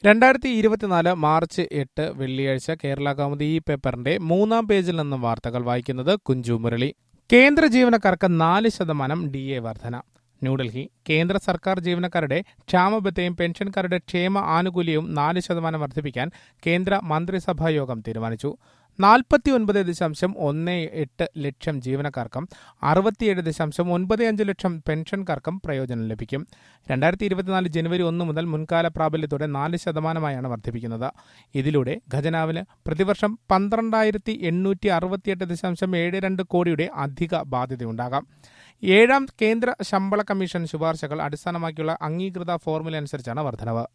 രണ്ടായിരത്തി ഇരുപത്തിനാല് മാർച്ച് എട്ട് വെള്ളിയാഴ്ച കേരള കൗമുദി ഈ പേപ്പറിന്റെ മൂന്നാം പേജിൽ നിന്നും വാർത്തകൾ വായിക്കുന്നത് കുഞ്ചു മുരളി കേന്ദ്ര ജീവനക്കാർക്ക് നാല് ശതമാനം ഡി എ വർധന ന്യൂഡൽഹി കേന്ദ്ര സർക്കാർ ജീവനക്കാരുടെ ക്ഷാമബത്തയും പെൻഷൻകാരുടെ ക്ഷേമ ആനുകൂല്യവും നാല് ശതമാനം വർദ്ധിപ്പിക്കാൻ കേന്ദ്ര മന്ത്രിസഭാ യോഗം തീരുമാനിച്ചു നാൽപ്പത്തി ഒൻപത് ദശാംശം ഒന്ന് എട്ട് ലക്ഷം ജീവനക്കാർക്കും അറുപത്തിയേഴ് ദശാംശം ഒൻപത് അഞ്ച് ലക്ഷം പെൻഷൻകാർക്കും പ്രയോജനം ലഭിക്കും രണ്ടായിരത്തി ഇരുപത്തിനാല് ജനുവരി ഒന്ന് മുതൽ മുൻകാല പ്രാബല്യത്തോടെ നാല് ശതമാനമായാണ് വർദ്ധിപ്പിക്കുന്നത് ഇതിലൂടെ ഖജനാവിന് പ്രതിവർഷം പന്ത്രണ്ടായിരത്തി എണ്ണൂറ്റി അറുപത്തിയെട്ട് ദശാംശം ഏഴ് രണ്ട് കോടിയുടെ അധിക ബാധ്യതയുണ്ടാകാം ഏഴാം കേന്ദ്ര ശമ്പള കമ്മീഷൻ ശുപാർശകൾ അടിസ്ഥാനമാക്കിയുള്ള അംഗീകൃത ഫോർമുല അനുസരിച്ചാണ് വർധനവ്